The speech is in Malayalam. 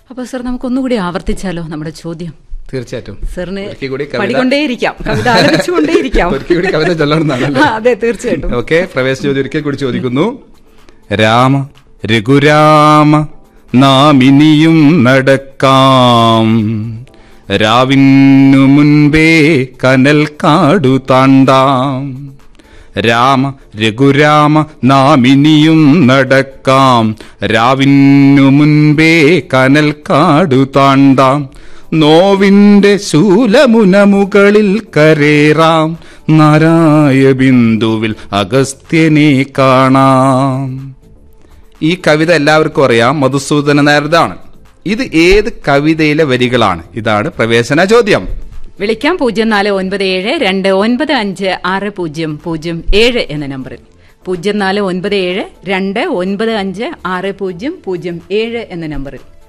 അപ്പൊ സർ നമുക്കൊന്നുകൂടി ആവർത്തിച്ചാലോ നമ്മുടെ ചോദ്യം തീർച്ചയായിട്ടും സാറിന് ഒരിക്കൽ കൂടി കവിത- പഠിക്കൊണ്ടേയിരിക്കാം കവിത ആലപിച്ചുകൊണ്ടേയിരിക്കാം ഒരിക്കൽ കൂടി കവിത ചൊല്ലണമെന്നാണല്ലേ? ആ, അതെ തീർച്ചയായിട്ടും ഓക്കെ പ്രവേശന ചോദ്യം ഒരിക്കൽ കൂടി ചോദിക്കുന്നു രാമ രഘുരാമ നാം ഇനിയും നടക്കാം രാവിനു മുൻപേ കനൽ കാടു താണ്ടാം രാമ രഘുരാമ നാം ഇനിയും നടക്കാം രാവിനു മുൻപേ കനൽ കാടു താണ്ടാം നോവിന്റെ ശൂലമുന മുകളിൽ കരേറാം നാരായ ബിന്ദുവിൽ അഗസ്ത്യനെ കാണാം ഈ കവിത എല്ലാവർക്കും അറിയാം മധുസൂദന നായരുതാണ് ഇത് ഏത് കവിതയിലെ വരികളാണ് ഇതാണ് പ്രവേശന ചോദ്യം വിളിക്കാം പൂജ്യം നാല് ഒൻപത് ഏഴ് രണ്ട് ഒൻപത് അഞ്ച് ആറ് പൂജ്യം പൂജ്യം ഏഴ് എന്ന നമ്പറിൽ പൂജ്യം നാല് ഒൻപത് ഏഴ് രണ്ട് ഒൻപത് അഞ്ച് ആറ് പൂജ്യം പൂജ്യം ഏഴ് എന്ന നമ്പറിൽ